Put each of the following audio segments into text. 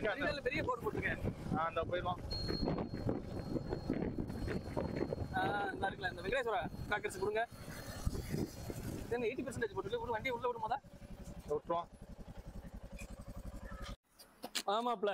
இருக்கு அந்த இல்ல, பெரிய போர்டு போட்டுருக்கேன் ஆ, அந்த போயிடுவான் இந்த இருக்குல்ல இந்த வெங்கடேஸ்வரா கிராக்கர்ஸ் கொடுங்க இது என்ன எயிட்டி பர்சன்டேஜ் போட்டுருக்கு ஒரு வண்டியை உள்ள விடும்போதா விட்டுருவான் ஆமாப்ல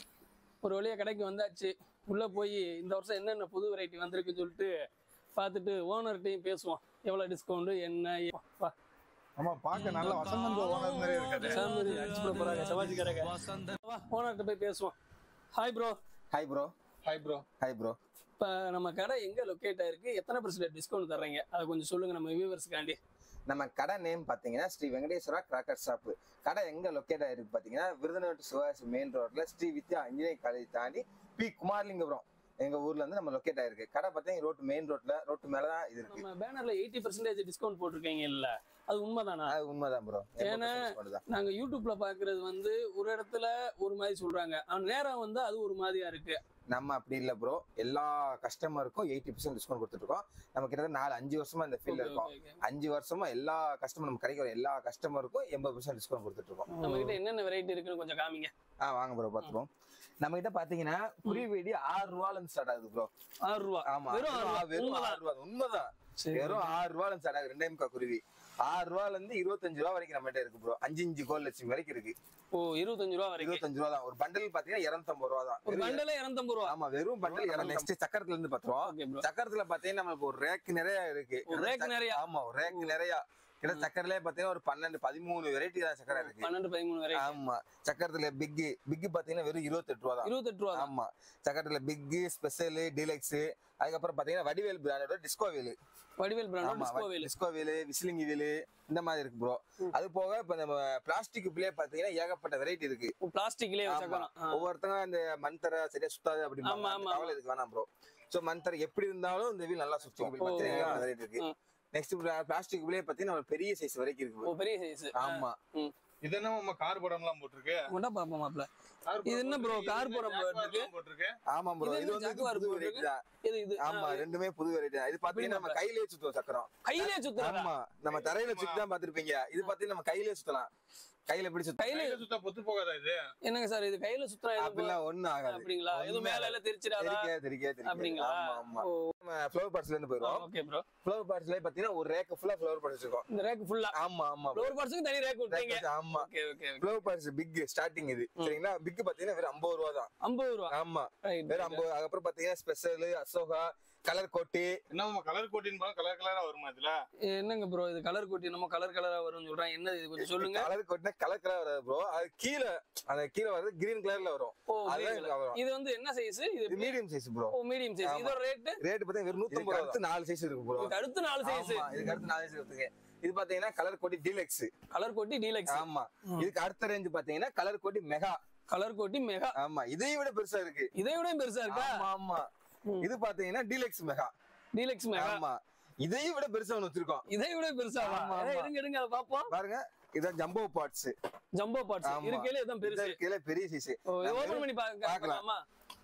ஒரு வழியா கடைக்கு வந்தாச்சு உள்ள போய் இந்த வருஷம் என்னென்ன புது வெரைட்டி வந்திருக்குன்னு சொல்லிட்டு பார்த்துட்டு ஓனர்கிட்டையும் பேசுவோம் எவ்வளோ டிஸ்கவுண்ட் என்ன வா ஆமா பார்க்க நல்ல வசந்தன் ஓனர் மாதிரி இருக்காது சாமி அடிச்சு போட போறாங்க சவாஜிக்காரங்க வா ஓனர்கிட்ட போய் பேசுவோம் hi bro hi bro hi bro hi bro இப்போ நம்ம கடை எங்கே லொக்கேட் ஆயிருக்கு எத்தனை பர்சன்டேஜ் டிஸ்கவுண்ட் தர்றீங்க அதை கொஞ்சம் சொல்லுங்க நம்ம வியூவர்ஸ்க்காண்டி நம்ம கடை நேம் பார்த்தீங்கன்னா ஸ்ரீ வெங்கடேஸ்வரா கிராக்கர் ஷாப் கடை எங்க லொக்கேட் ஆயிருக்கு பார்த்தீங்கன்னா விருதுநகர் சிவாசி மெயின் ரோட்ல ஸ்ரீ வித்யா இன்ஜினியரிங் காலேஜ் தாண்டி பி குமாரலிங்கபுரம் எங்க ஊர்ல இருந்து நம்ம லொக்கேட் ஆயிருக்கு கடை பார்த்தீங்கன்னா ரோட்டு மெயின் ரோட்ல ரோட்டு மேல தான் இது இருக்கு நம்ம பேனர்ல எயிட்டி பர்சன்டேஜ் டிஸ்கவுண்ட் போட்டிருக்கீங்க இல்ல அது உண்மைதானா அது உண்மைதான் ப்ரோ ஏன்னா, நாங்க யூடியூப்ல பாக்குறது வந்து ஒரு இடத்துல ஒரு மாதிரி சொல்றாங்க ஆனா நேரம் வந்து அது ஒரு மாதிரியா இருக்கு நம்ம அப்படி இல்ல ப்ரோ எல்லா கஸ்டமருக்கும் எயிட்டி பர்சன்ட் டிஸ்கவுண்ட் கொடுத்துட்டு இருக்கோம் நம்ம கிட்டத்தட்ட நாலு அஞ்சு வருஷமா இந்த ஃபீல்ட்ல Okay, இருக்கோம் okay, okay. அஞ்சு வருஷமா எல்லா கஸ்டமர் நம்ம கிடைக்கிற எல்லா கஸ்டமருக்கும் எண்பது பர்சன்ட் டிஸ்கவுண்ட் கொடுத்துட்டு இருக்கோம் நம்ம கிட்ட என்னென்ன வெரைட்டி இருக்குன்னு கொஞ்சம் காமிங்க ஆ வாங்க ப்ரோ பார்த்துப்போம் நம்ம கிட்ட பாத்தீங்கன்னா குருவி ஆறு ரூபால இருந்து ஸ்டார்ட் ஆகுது ப்ரோ ஆறு ரூபா ஆமா வெறும் ஆறு ரூபா வெறும் உண்மைதான். ஆறு ரூபா உண்மைதான் சரி. வெறும் ஆறு ரூபால ஸ்டார்ட் ஆகுது ரெண்டே முக்கா குருவி ஆறு ரூபால இருந்து இருபத்தஞ்சு ரூபா வரைக்கும் நம்மகிட்ட இருக்கு ப்ரோ அஞ்சு இஞ்சு கோல் லட்சம் வரைக்கும் இருக்கு ஓ இருபத்தஞ்சு ரூபா வரைக்கும் இருபத்தஞ்சு ரூபா தான் ஒரு பண்டல் பாத்தீங்கன்னா இருநூத்தம்பது ரூபா தான் ஒரு வெறும் பண்டலே இரநூத்தம்பது ரூபா ஆமா வெறும் பண்டல் நெக்ஸ்ட் சக்கரத்துல இருந்து பாத்துருவோம் Okay, bro. சக்கரத்துல பாத்தீங்கன்னா நமக்கு ஒரு ரேக் நிறைய இருக்கு ஒரு rack நிறைய? ஆமா ஒரு ரேக் நிறைய கிட்ட சக்கரலே பாத்தீங்கன்னா ஒரு பன்னெண்டு பதிமூணு வெரைட்டி தான் சக்கரை இருக்கு பன்னெண்டு பதிமூணு வரைக்கும் ஆமா சக்கரத்துல பிக் பிக் பாத்தீங்கன்னா வெறும் இருபத்தெட்டு ரூபா தான் இருபத்தெட்டு ரூபா தான். ஆமா சக்கரத்துல பிக் ஸ்பெஷல் டீலக்ஸ் அதுக்கப்புறம் பாத்தீங்கன்னா வடிவேல் பிராண்டோட டிஸ்கோ வீல் வடிவேல் பிராண்ட் ஆமா டிஸ்கோ வேலு டிஸ்கோ வீல் விசிலிங்கி வீல் இந்த மாதிரி இருக்கு ப்ரோ அது போக இப்ப நம்ம பிளாஸ்டிக் பிளே பாத்தீங்கன்னா ஏகப்பட்ட வெரைட்டி இருக்கு பிளாஸ்டிக்லயே ஆமா. வச்சுக்கலாம் ஆ. ஒவ்வொருத்தங்க அந்த மண்தர சரியா சுத்தாது அப்படி ஆமா, ஆமா, கவலை இதுக்கு வேணாம் ப்ரோ சோ மண்தர எப்படி இருந்தாலும் இந்த வீல் நல்லா சுத்தும் ஓ. வெரைட்டி இருக்கு ம். நெக்ஸ்ட் பிளாஸ்டிக் பிளே பாத்தீங்கன்னா ஒரு பெரிய சைஸ் வரைக்கும் இருக்கு ஓ bro. பெரிய சைஸ் ஆமா ம் இது என்ன நம்ம கார் படம் எல்லாம் போட்டிருக்கு கொண்டா பாப்போம் மாப்ள Car இது என்ன படம் bro, போட்டிருக்கு, car இது படம் Jaguar போட்டிருக்கு? எல்லாம் போட்டிருக்கு ஆமா ப்ரோ இது இது என்ன வந்து Jaguar புது போட்டிருக்கு? வெரைட்டி தான் இது இது ஆமா ஆ, ரெண்டுமே புது வெரைட்டி தான் இது பாத்தீங்கன்னா நம்ம கையிலேயே சுத்துவோம் சக்கரம் கையிலே சுத்துறதா ஆமா நம்ம தரையில சுத்தி தான் பாத்திருப்பீங்க இது பாத்தீங்கன்னா நம்ம கையிலேயே சுத்தலாம் கையில எப்படி சுத்த கையில கையில சுத்தா பொத்து போகாதா இது என்னங்க சார் இது கையில சுத்துறா எதுவும் அப்படிலாம் ஒண்ணும் ஆகாது அப்படிங்களா எதுவும் மேல எல்லாம் தெரிச்சிடாதா தெரிக்கே தெரிக்கே தெரிக்கே அப்படிங்களா ஆமா ஆமா ஓ நம்ம ஃப்ளவர் பார்ட்ஸ்ல இருந்து போயிடுவோம் ஓகே ப்ரோ ஃப்ளவர் பார்ட்ஸ்ல பாத்தீங்கன்னா ஒரு ரேக் ஃபுல்லா ஃப்ளவர் பார்ட்ஸ் இருக்கும் இந்த ரேக் ஃபுல்லா ஆமா ஆமா ஃப்ளோர் பார்ட்ஸ்க்கு தனி ரேக் விட்டீங்க Rack ஆமா okay okay okay flower parts big starting இது சரிங்களா பிக் பாத்தீங்கன்னா வெறும் ஐம்பது ரூபா தான் 50 ரூபா ஆமா ரைட் வெறும் ஐம்பது அதுக்கப்புறம் பாத்தீங்கன்னா ஸ்பெஷல் அசோகா கலர் கோட்டி என்ன கலர் கோட்டின் போனா கலர் கலரா வருமா இதுல என்னங்க ப்ரோ இது கலர் கூட்டி நம்ம கலர் கலரா வரும்னு சொல்றான் என்னது இது கொஞ்சம் சொல்லுங்க கலர் கோட்டினா கலர் கலர் வராது ப்ரோ அது கீழே அந்த கீழே வர்றது கிரீன் கலர்ல வரும் ஓ அதுதான் green இதுல வரும் இது வந்து என்ன சைஸ் இது இது மீடியம் சைஸ் ப்ரோ ஓ மீடியம் சைஸ் இதோட ரேட் ரேட் பாத்தீங்கன்னா வெறும் நூத்தம்பது ரூபா அடுத்து நாலு சைஸ் இருக்கு ப்ரோ இதுக்கு அடுத்து நாலு சைஸ் ஆமா இதுக்கு அடுத்து நாலு சைஸ் இருக்குங்க இது பாத்தீங்கன்னா கலர் கோட்டி டீலக்ஸ் கலர் கோட்டி டீலக்ஸ் ஆமா இதுக்கு அடுத்த ரேஞ்ச் பாத்தீங்கன்னா கலர் கோட்டி மெகா கலர் கோட்டி மெகா ஆமா இதை விட பெருசா இருக்கு இதை விட பெருசா இருக்கா ஆமா ஆமா இது பாத்தீங்கன்னா டீலக்ஸ் மெகா டீலக்ஸ் மெகா ஆமா இதையும் விட பெருசா ஒண்ணு வச்சிருக்கோம் இதை விட பெருசா ஆமா, ஆமா. இருங்க இருங்க அதை பாப்போம் பாருங்க இதான் ஜம்போ பார்ட்ஸ் ஜம்போ பார்ட்ஸ் ஆமா. இருக்கையில இதான் பெருசு கீழே பெரிய சைஸ் ஓ இதை ஓபன் பண்ணி பாக்க பார்க்கலாம். பார்க்கலாமா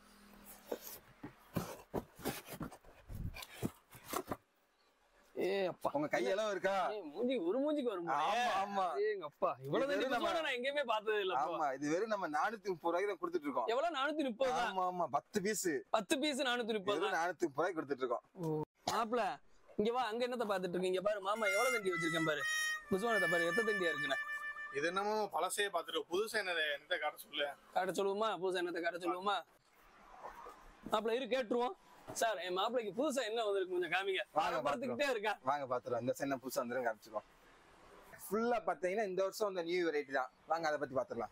ஏ அப்பா உங்க கையெல்லாம் இருக்கா ஏய், மூஞ்சி ஒரு மூஞ்சிக்கு வரும் ஆமா ஆமா ஏங்க அப்பா இவ்வளவு இது தண்ணி நம்ம- நான் எங்கேயுமே பார்த்தது இல்ல அப்போ. ஆமா இது வெறும் நம்ம நானூத்தி முப்பது ரூபாய்க்கு தான் கொடுத்துட்டு இருக்கோம் எவ்வளவு நானூத்தி முப்பது தான் ஆமா ஆமா பத்து பீஸ் பத்து பீஸ் நானூத்தி முப்பது வெறும் நானூத்தி முப்பது ரூபாய்க்கு கொடுத்துட்டு இருக்கோம் மாப்பிள இங்க வா அங்க என்னத்த பாத்துட்டு இருக்கீங்க இங்க பாரு மாமா எவ்வளவு தண்டி வச்சிருக்கேன் பாரு புதுவானத்தை பாரு எத்த தண்டியா இருக்குண்ணே இது என்னமோ பழசையே பாத்துட்டு புதுசா என்ன என்ன காட்ட சொல்லு காட்ட சொல்லுவோமா புதுசா என்னத்தை காட்ட சொல்லுவோமா மாப்பிள இரு கேட்டுருவோம் சார் என் மாப்பிளைக்கு புதுசா என்ன வந்திருக்கு கொஞ்சம் காமிங்க வாங்க, பார்த்துக்கிட்டே இருக்கேன் வாங்க பாத்துருவோம் இந்த சின்ன புதுசா வந்துரும் காமிச்சிருக்கோம் ஃபுல்லா பாத்தீங்கன்னா இந்த வருஷம் இந்த நியூ வெரைட்டி தான் வாங்க அதை பத்தி பாத்துடலாம்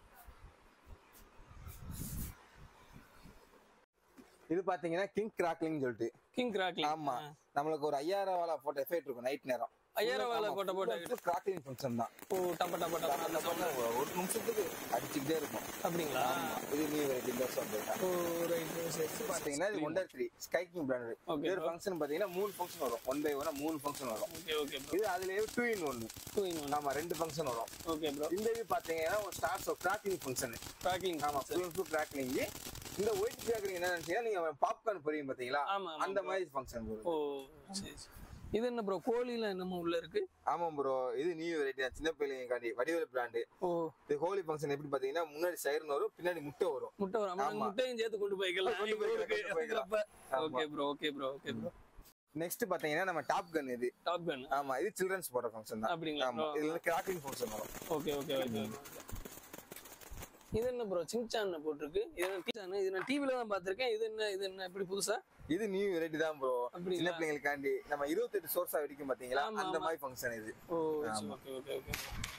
இது பாத்தீங்கன்னா கிங் கிராக்லிங் சொல்லிட்டு கிங் கிராக்லிங் ஆமா நம்மளுக்கு ஒரு ஐயாயிரம் வாழை போட்ட எஃபெக்ட் இருக்கும் நைட் நேரம் ஐயாயிரம் வாழை போட்ட போட்ட கிராக்லிங் ஃபங்க்ஷன் தான் ஓ டப்ப டப்ப டப்ப அந்த சொன்ன ஒரு நிமிஷத்துக்கு அடிச்சுக்கிட்டே இருக்கும் அப்படிங்களா இது நியூ வெரைட்டி இந்த வருஷம் வந்திருக்காங்க ஓ ரைட் சரி பாத்தீங்கன்னா இது wonder three sky king brand Okay, இது ஃபங்க்ஷன் பாத்தீங்கன்னா மூணு ஃபங்க்ஷன் வரும் ஒன் பை ஒன் மூணு ஃபங்க்ஷன் வரும் ஓகே ஓகே ப்ரோ இது அதுலயே டூ இன் ஒன்னு டூ இன் ஒன் ஆமா ரெண்டு ஃபங்க்ஷன் வரும் ஓகே ப்ரோ இந்த இது பாத்தீங்கன்னா ஒரு ஸ்டார்ஸ் கிராக்கிங் ஃபங்க்ஷன் ட்ராக்கிங் ஆமா ஃபுல் ஃபுல் கிராக்கிங் இந்த ஒயிட் கிராக்கிங் என்ன நினைச்சீங்கன்னா நீங்க பாப்கார்ன் பொரியும் பாத்தீங்களா ஆமா, ஆமா, அந்த bro. மாதிரி ஃபங்க்ஷன் ஓ சரி சரி இது என்ன ப்ரோ கோழிலாம் என்னமோ உள்ள இருக்கு ஆமா ப்ரோ இது நியூ வெரைட்டி தான் சின்ன பிள்ளைங்காண்டி வடிவேல் பிராண்டு ஓ இது ஹோலி ஃபங்க்ஷன் எப்படி பாத்தீங்கன்னா முன்னாடி சைரன் வரும் பின்னாடி முட்டை வரும் முட்டை வரும் அப்ப ஆமா. முட்டையும் சேர்த்து கொண்டு போய்க்கலாம் கொண்டு போய்க்கலாம், கொண்டு போய்க்கலாம். Okay bro okay bro okay bro next பாத்தீங்கன்னா நம்ம டாப் கன் இது டாப் கன் ஆமா இது சில்ட்ரன்ஸ் போடுற ஃபங்க்ஷன் தான் அப்படிங்களா ஆமா இதுல வந்து கிராக்கிங் ஃபங்க்ஷன் வரும் ஓகே ஓகே ஓகே இது என்ன ப்ரோ சிங்சான் போட்டிருக்கு இது என்ன டீச்சான் இது நான் டிவில தான் பார்த்திருக்கேன் இது என்ன இது என்ன இப்படி புதுசா இது நியூ வெரைட்டி தான் ப்ரோ சின்ன அப்படிங்களா பிள்ளைங்களுக்காண்டி நம்ம இருபத்தெட்டு சோர்ஸா வெடிக்கும் பாத்தீங்களா ஆமா, அந்த ஆமா. மாதிரி ஃபங்க்ஷன் இது ஓ ஆமா. ஓகே ஓகே ஓகே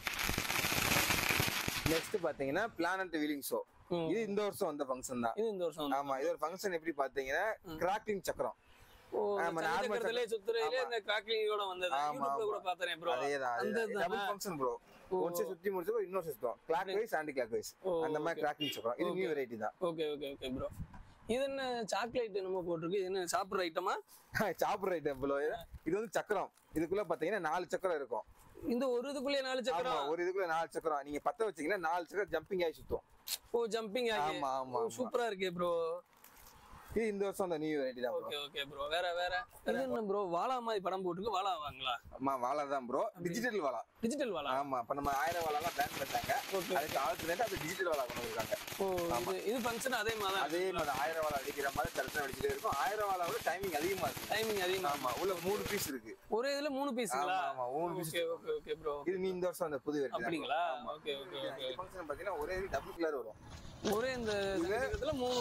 நெக்ஸ்ட் பாத்தீங்கன்னா பிளானட் வீலிங் ஷோ ம். இது இந்த வருஷம் வந்த ஃபங்க்ஷன் தான் இது இந்த வருஷம் வந்து- ஆமா இது ஒரு ஃபங்க்ஷன் எப்படி பாத்தீங்கன்னா கிராக்கிங் சக்கரம் ஓ ஆமா, normal சக்கரத்திலே சுத்துறையிலே இந்த கிராக்லிங்கோட வந்தது ஆமா, யூடியூப்ல கூட ஆமா. பார்த்தேன் ப்ரோ அதேதான் அந்த டபுள் தானா? ஃபங்க்ஷன் ப்ரோ ஓ. ஒன்ஸ் சுத்தி முடிச்சப்போ இன்னொரு சுத்தம் clockwise anti clockwise ஓ அந்த மாதிரி கிராக்கிங் சக்கரம் இது நியூ வெரைட்டி தான் ஓகே ஓகே ஓகே ப்ரோ இது என்ன சாக்லேட் என்னமோ போட்டிருக்கு இது என்ன சாப்பிட்ற ஐட்டமா சாப்பிட்ற ஐட்டம் ப்ரோ இது வந்து சக்கரம் இதுக்குள்ள பாத்தீங்கன்னா நாலு சக்கரம் இருக்கும் இந்த ஒரு இதுக்குள்ளே நாலு ஆமா சக்கரம் ஒரு இதுக்குள்ள நாலு சக்கரம் நீங்க பத்த வச்சீங்கன்னா நாலு சக்கரம் ஜம்பிங் ஆகி சுத்தும் ஓ ஜம்பிங் ஆகி ஆமா ஆமா ஆமா. சூப்பரா இருக்கே ப்ரோ இது இந்த வருஷம் அந்த நியூ வெரைட்டி தான் ப்ரோ ஓகே ஓகே ப்ரோ வேற வேற இது என்ன ப்ரோ வாழா மாதிரி படம் போட்டுருக்கு வாழா வாங்களா ஆமா வாழை தான் ப்ரோ டிஜிட்டல் வாழை டிஜிட்டல் வாழா ஆமா இப்ப நம்ம ஆயிரம் வாழலாம் பிளான் பண்ணிட்டாங்க ஓகே அதுக்கு ஆல்டர்னேட் அது டிஜிட்டல் வாழை கொண்டு வந்திருக்காங்க ஓ இது இது ஃபங்க்ஷன் அதே மாதிரி அதே மாதிரி ஆயிரம் வாழை அடிக்கிற மாதிரி தரத்தை அடிச்சுட்டே இருக்கும் ஆயிரம் வாழை விட டைமிங் அதிகமா இருக்கு டைமிங் அதிகமா ஆமா உள்ள மூணு பீஸ் இருக்கு ஒரே இதுல மூணு பீஸுங்களா ஆமா ஆமா மூணு piece okay okay okay bro இது நீ இந்த வருஷம் அந்த புது வெரைட்டி அப்படிங்களா ஓகே ஓகே ஓகே ஃபங்க்ஷன் பாத்தீங்கன்னா ஒரே டபுள் கலர் வரும் ஒரே இந்த சங்கத்துல மூணு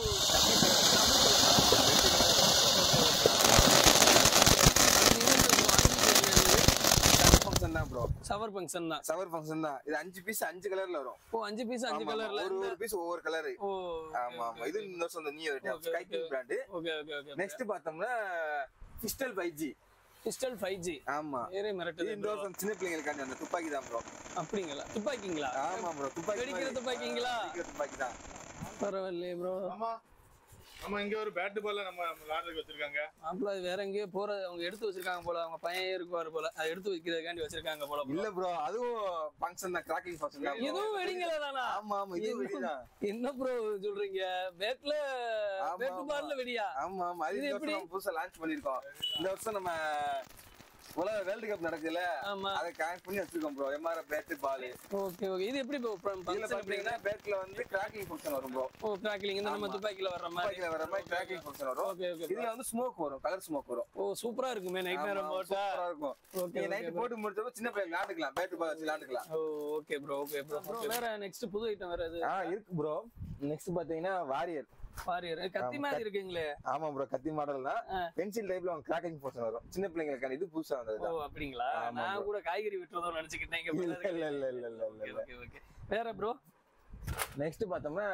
ஃபங்க்ஷன் தான் ப்ரோ சவர் ஃபங்க்ஷன் தான் சவர் ஃபங்க்ஷன் தான் இது அஞ்சு பீஸ் அஞ்சு கலர்ல வரும் ஓ அஞ்சு பீஸ் அஞ்சு ஆமா, ஆமா. கலர்ல ஒரு ஒரு பீஸ் ஒவ்வொரு கலர் ஓ ஆமா ஆமா இது இந்த வருஷம் அந்த new Okay, variety sky king okay. Brand okay okay okay next பார்த்தோம்னா pistol five G pistol five G ஆமா ஏரே இது மிரட்டுது இந்த bro. வருஷம் சின்ன பிள்ளைங்களுக்காண்டி அந்த துப்பாக்கி தான் ப்ரோ அப்படிங்களா துப்பாக்கிங்களா ஆமா ப்ரோ துப்பாக்கி வெடிக்கிற மாதிரி. துப்பாக்கிங்களா? ஆ, வெடிக்கிற துப்பாக்கி தான் பரவாயில்லையே ப்ரோ ஆமா நம்ம இங்க ஒரு பேட் பால்ல நம்ம விளையாடுறதுக்கு வச்சிருக்காங்க மாப்பிள்ள அது வேற எங்கேயோ போறது அவங்க எடுத்து வச்சிருக்காங்க போல அவங்க பையன் இருக்குவாரு போல அதை எடுத்து வைக்கிறதுக்காண்டி வச்சிருக்காங்க போல bro. இல்ல ப்ரோ அதுவும் ஃபங்க்ஷன் தான் கிராக்கிங் ஃபங்க்ஷன் தான் bro. இதுவும் வெடிங்களா தானா ஆமா ஆமா இது வெடிதான் என்ன ப்ரோ சொல்றீங்க பேட்ல ஆமா, பேட்டு ஆமா. பால்ல வெடியா ஆமா ஆமா அது இது இந்த எப்படி? வருஷம் நம்ம புதுசா லான்ச் பண்ணிருக்கோம் இந்த வருஷம் நம்ம உலக வேர்ல்டு கப் நடக்குதுல ஆமா அதை கனெக்ட் பண்ணி வச்சிருக்கோம் bro MR bat ball okay okay இது எப்படி ப்ரோ இதுல ஃபங்க்ஷன் பாத்தீங்கன்னா பேட்ல வந்து கிராக்கிங் ஃபங்க்ஷன் வரும் ப்ரோ ஓ கிராக்லிங் இந்த நம்ம ஆமா. துப்பாக்கில வர்ற மாதிரி துப்பாக்கில வர மாதிரி கிராக்கிங் ஃபங்க்ஷன் வரும் ஓகே ஓகே இதுல வந்து ஸ்மோக் வரும் கலர் ஸ்மோக் வரும் ஓ சூப்பரா இருக்குமே நைட் நேரம் ஆமா, போட்டா சூப்பரா இருக்கும் ஓகே நீங்க நைட் போட்டு முடிச்சப்ப சின்ன பிள்ளைங்க விளையாண்டுக்கலாம் பேட் பால் வச்சு விளையாண்டுக்கலாம் ஓ ஓகே ப்ரோ ஓகே ப்ரோ வேற நெக்ஸ்ட் புது ஐட்டம் வேற இது ஆ இருக்கு ப்ரோ நெக்ஸ்ட் பாத்தீங்கன்னா வாரியர் வாரியர் கத்தி ஆமா, மாதிரி இருக்குங்களே ஆமா ப்ரோ கத்தி மாடல் தான் ஆ. பென்சில் டைப்ல அவங்க கிராக்கிங் ஃபங்க்ஷன் வரும் சின்ன பிள்ளைங்களுக்கான இது புதுசா வந்தது ஓ அப்படிங்களா ஆமா, நான் bro. கூட காய்கறி விட்டுறதோ நினைச்சுக்கிட்டேன் இங்க இல்ல பிள்ளை இல்ல இல்ல இல்ல இல்ல ஓகே இல்ல ஓகே ஓகே வேற ப்ரோ நெக்ஸ்ட் பார்த்தோம்னா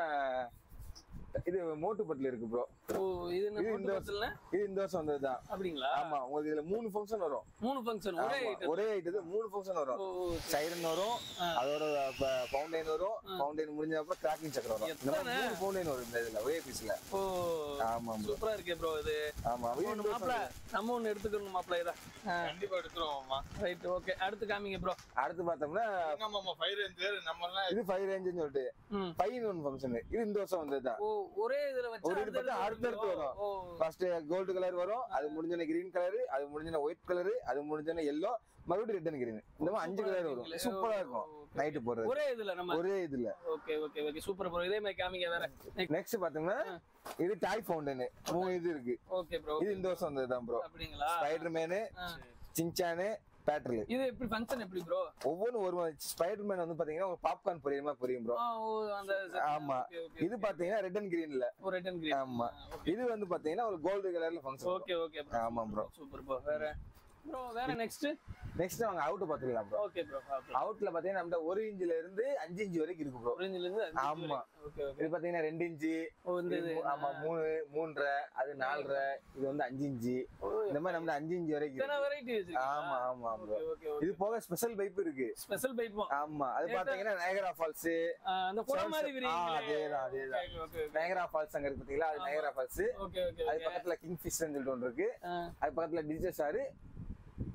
இது மோட்டுப்பட்டில் இருக்கு ப்ரோ ஓ இது என்ன இது போட்டு இந்த பத்தல இது இந்த வருஷம் வந்ததுதான் அப்படிங்களா ஆமா உங்களுக்கு இதுல மூணு ஃபங்க்ஷன் வரும் மூணு ஃபங்க்ஷன் ஒரே ஆமா, ஐட்டம் ஒரே ஐட்டது மூணு ஃபங்க்ஷன் வரும் ஓ ஓ, சரி. சைரன் வரும் ஆ. அதோட ஃபவுண்டைன் வரும் ஃபவுண்டைன் முடிஞ்ச அப்புறம் கிராக்கிங் சக்கரம் வரும் இந்த மாதிரி மூணு ஃபவுண்டைன் வரும் இந்த இதுல ஒரே பீஸ்ல ஓ ஆமா ப்ரோ சூப்பரா இருக்கே ப்ரோ இது ஆமா இது இந்த வருஷம் மாப்பிள நம்ம ஒண்ணு எடுத்துக்கணும் மாப்பிள இதான் கண்டிப்பா எடுத்துருவோம்மா ரைட் ஓகே அடுத்து காமிங்க ப்ரோ அடுத்து பார்த்தோம்னா நம்ம ஃபைவ் ரேஞ்சர் நம்ம எல்லாம் இது ஃபைவ் ரேஞ்சுன்னு சொல்லிட்டு ம் ஃபைவ் ஒன் ஃபங்க்ஷன் இது இந்த வருஷம் வந்ததுதான் ஓ ஒரே இதுல வச்சு ஒரு இது பார்த்தா அடுத்தடுத்து வரும். ஓ ஃபர்ஸ்ட் கோல்டு கலர் வரும் அது முடிஞ்சோடனே கிரீன் கலர் அது முடிஞ்சோடனே ஒயிட் கலர் அது முடிஞ்சோடனே எல்லோ மறுபடியும் ரிட்டன் கிரீன் இந்த மாதிரி அஞ்சு கலர் வரும் சூப்பரா இருக்கும் நைட்டு போடுறது ஒரே இதுல நம்ம ஒரே இதுல okay okay okay super bro இதே மாதிரி காமிங்க வேற நெக்ஸ்ட் பாத்தோம்னா இது டாய் ஃபவுண்டன் மூணு இது இருக்கு ஓகே ப்ரோ இது இந்த வருஷம் வந்ததுதான் ப்ரோ அப்படிங்களா ஸ்பைடர் மேனு ஆ. சின்சானு பேட்டர்லு இது எப்படி ஃபங்க்ஷன் எப்படி ப்ரோ ஒவ்வொன்றும் ஒரு ஸ்பைடர் மேன் வந்து பாத்தீங்கன்னா ஒரு பாப்கார்ன் பொரியல் மாதிரி பொரியும் ப்ரோ ஓ அந்த ஆமா. ஓகே ஓகே இது பாத்தீங்கன்னா ரெட் அண்ட் கிரீன்ல ஒரு ரிட்டன் கிரீன் ஆமா இது வந்து பாத்தீங்கன்னா ஒரு கோல்டு கலர்ல ஃபங்க்ஷன் ஓகே ஓகே ப்ரோ ஆமா ப்ரோ சூப்பர் ப்ரோ வேற ப்ரோ வேற நெக்ஸ்ட் நெக்ஸ்ட் அவங்க அவுட் பாத்துக்கலாம் ப்ரோ ஓகே ப்ரோ அவுட்ல பாத்தீங்கன்னா நம்ம ஒரு இன்ச்ல இருந்து அஞ்சு இன்ச் வரைக்கும் இருக்கு ப்ரோ ஆரஞ்சில இருந்து அஞ்சு ஆமா. ஓகே ஓகே இது பாத்தீங்கன்னா ரெண்டு இன்ச்சு ஓ இந்த இது ஆமா மூணு மூன்றரை அது நாலரை இது வந்து அஞ்சு இன்ச்சு ஓ, இந்த மாதிரி நம்ம அஞ்சு இன்ச்சு வரைக்கும் இத்தனை இருக்கு. வெரைட்டி வச்சிருக்கீங்க ஆமா ஆமா ப்ரோ ஓகே ஓகே ஓகே இது போக ஸ்பெஷல் பைப் இருக்கு ஸ்பெஷல் பைப் ஆமா அது நேத்தா- பாத்தீங்கன்னா நயகரா ஃபால்ஸ் அந்த குடம் Sounds- மாதிரி ஆ, விரிங்களே அதேதான், அதேதான். ஓகே ஓகே நயகரா ஃபால்ஸ் அங்க இருக்கு பாத்தீங்களா அது நயகரா ஃபால்ஸ் ஓகே ஓகே அது ஓகே பக்கத்துல கிங் ஃபிஷ்னு சொல்லிட்டு ஒன்று இருக்கு அது பக்கத்துல டிஜிட்டல் சாரு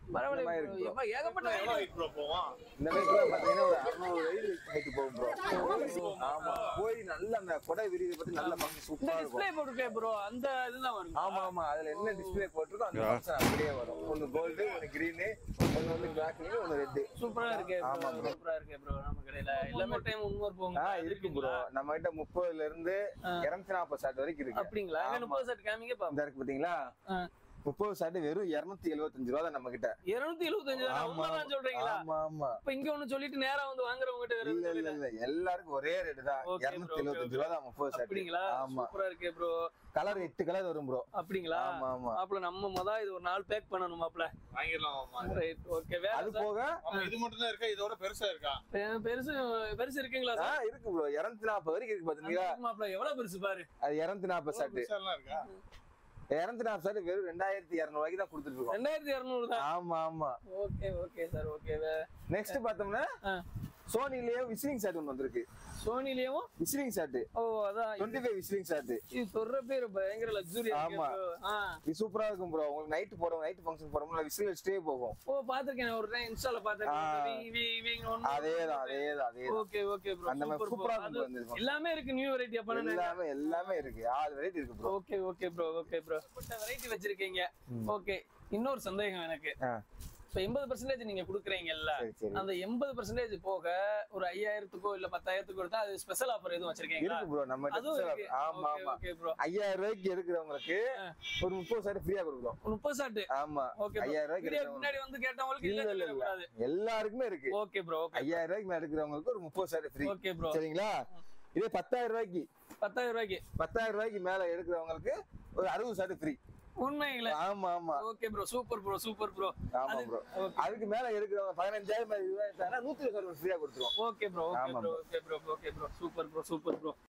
பரவாயில்ல இந்த மாதிரி bro. இருக்கு எப்பா, ஏகப்பட்ட எவ்வளவு height. ஹைட் ப்ரோ போவோம் இந்த பைக்லாம் பாத்தீங்கன்னா ஒரு அறுநூறு வயது ஹைட் போகும் ப்ரோ ஆமா போய் நல்ல அந்த கொடை விரிவை பத்தி நல்ல ஃபங்க்ஷன் இந்த சூப்பரா இருக்கும் டிஸ்பிளே போட்டுருக்கேன் ப்ரோ அந்த இதுதான் வரும் ஆமா ஆமா அதுல என்ன டிஸ்ப்ளே போட்டிருக்கோ அந்த ஃபங்க்ஷன் அப்படியே வரும் ஒன்னு கோல்டு ஒன்னு கிரீன் ஒன்னு வந்து பிளாக் ஒன்னு ரெட் சூப்பரா இருக்கு ஆமா bro. சூப்பரா இருக்கு ப்ரோ நம்ம கடையில எல்லாமே டைம் உண்மை போங்க ஆ இருக்கு ப்ரோ நம்ம கிட்ட முப்பதுல இருந்து இருநூத்தி நாற்பது ஷாட் வரைக்கும் இருக்கு அப்படிங்களா எங்க முப்பது செட் காமிங்க பாப்போம் இந்த இருக்கு பாத்தீங்களா ஆ. முப்பது ஷாட் வெறும் இருநூத்தி எழுபத்தஞ்சு ரூபா தான் நம்ம கிட்ட இருநூத்தி எழுபத்தஞ்சு ஆமா. உண்மைதான் சொல்றீங்களா ஆமா ஆமா இப்ப இங்க ஒண்ணு சொல்லிட்டு நேரா வந்து வாங்குறவங்க கிட்ட இல்ல வேற இல்ல இல்ல எல்லாருக்கும் ஒரே ரேட் தான் Okay bro, இருநூத்தி okay, எழுபத்தஞ்சு ரூபா தான் முப்பது ஷாட் அப்படிங்களா ஆமா சூப்பரா இருக்கு ப்ரோ கலர் எட்டு கலர் வரும் ப்ரோ அப்படிங்களா ஆமா ஆமா மாப்பிள நம்ம மொத இது ஒரு நாலு பேக் பண்ணணும் மாப்பிள வாங்கிடலாம் ஆமா ரைட் ஓகே வேற அது போக ஆமா இது மட்டும் தான் இருக்கா இதோட பெருசா இருக்கா பெ- பெருசு பெருசு இருக்குங்களா ஆ சார் இருக்கு ப்ரோ இருநூத்தி நாற்பது வரைக்கும் இருக்கு பாத்தீங்களா மாப்பிள எவ்வளவு பெருசு பாரு அது இருநூத்தி நாற்பது ஷாட் பெருசா எல்லாம் இருக்கா இருநூத்தி நாற்பது ஷாட் வெறும் ரெண்டாயிரத்தி இருநூறு ரூபாய்க்கு தான் கொடுத்துட்டு இருக்கோம் ரெண்டாயிரத்தி இருநூறு தான் ஆமா ஆமா okay okay sir okay next பார்த்தோம்னா சோனிலேயே விசிலிங் ஷாட் ஒன்று வந்திருக்கு சோனிலயும் விசிலிங் ஷாட் ஓ அதான் டுவெண்ட்டி ஃபைவ் விசிலிங் ஷாட் இது சொல்ற பேரு பயங்கர லக்ஸுரி ஆமா. இது சூப்பரா இருக்கும் ப்ரோ உங்களுக்கு நைட் போறோம் நைட் ஃபங்க்ஷன் போறோம்ல விசில் வச்சுட்டே போகும் ஓ பாத்திருக்கேன் ஒரு டைம் இன்ஸ்டால ஆ. பாத்திருக்கேன் அதேதான் அதேதான் அதேதான் ஓகே ஓகே ப்ரோ அந்த மாதிரி சூப்பர் சூப்பரா ப்ரோ கொண்டு வந்திருக்கோம் எல்லாமே இருக்கு நியூ வெரைட்டி அப்ப எல்லாமே எல்லாமே இருக்கு ஆறு வெரைட்டி இருக்கு bro okay okay bro okay bro variety வச்சிருக்கீங்க ஓகே இன்னொரு சந்தேகம் எனக்கு ஆ. இப்போ எண்பது பர்சன்டேஜ் நீங்க கொடுக்குறீங்கல்ல சரி சரி அந்த எண்பது பர்சன்டேஜ் போக ஒரு ஐயாயிரத்துக்கோ இல்ல பத்தாயிரத்துக்கோ எடுத்தா அது ஸ்பெஷல் ஆஃபர் எதுவும் வச்சிருக்கீங்களா இருக்கு ப்ரோ நம்ம அதுவும் இருக்கு ஆமா ஆமா ஓகே ப்ரோ ஐயாயிரம் ரூபாய்க்கு எடுக்கிறவங்களுக்கு ஆ. ஒரு முப்பது ஷாட் ஃப்ரீயா கொடுக்குறோம் முப்பது சாட்டு ஆமா ஓகே ஐயாயிரம் ரூபாய்க்கு வீடியோ எடுக்கிறவங்க முன்னாடி வந்து கேட்டவங்களுக்கு இல்ல இல்ல, இல்ல, சொல்லிட கூடாது எல்லாருக்குமே இருக்கு ஓகே ப்ரோ ஓகே ஐயாயிரம் ரூபாய்க்கு மேல எடுக்கிறவங்களுக்கு ஒரு முப்பது ஷாட் ஃப்ரீ ஓகே ப்ரோ சரிங்களா இதே பத்தாயிரம் ரூபாய்க்கு பத்தாயிரம் ரூபாய்க்கு பத்தாயிரம் ரூபாய்க்கு மேல எடுக்கிறவங்களுக்கு ஒரு அறுபது ஷாட் ஃப்ரீ உண்மைங்களே ஆமா ஆமா okay bro super bro super bro ஆமா ப்ரோ ஓகே அதுக்கு மேல எடுக்கிறவங்க பதினஞ்சாயிரம் இருபதாயிரம் நூத்தி இருபது ஃப்ரீயா கொடுத்துருவோம் ஓகே ப்ரோ ஓகே ஆமா bro okay bro okay bro super bro super bro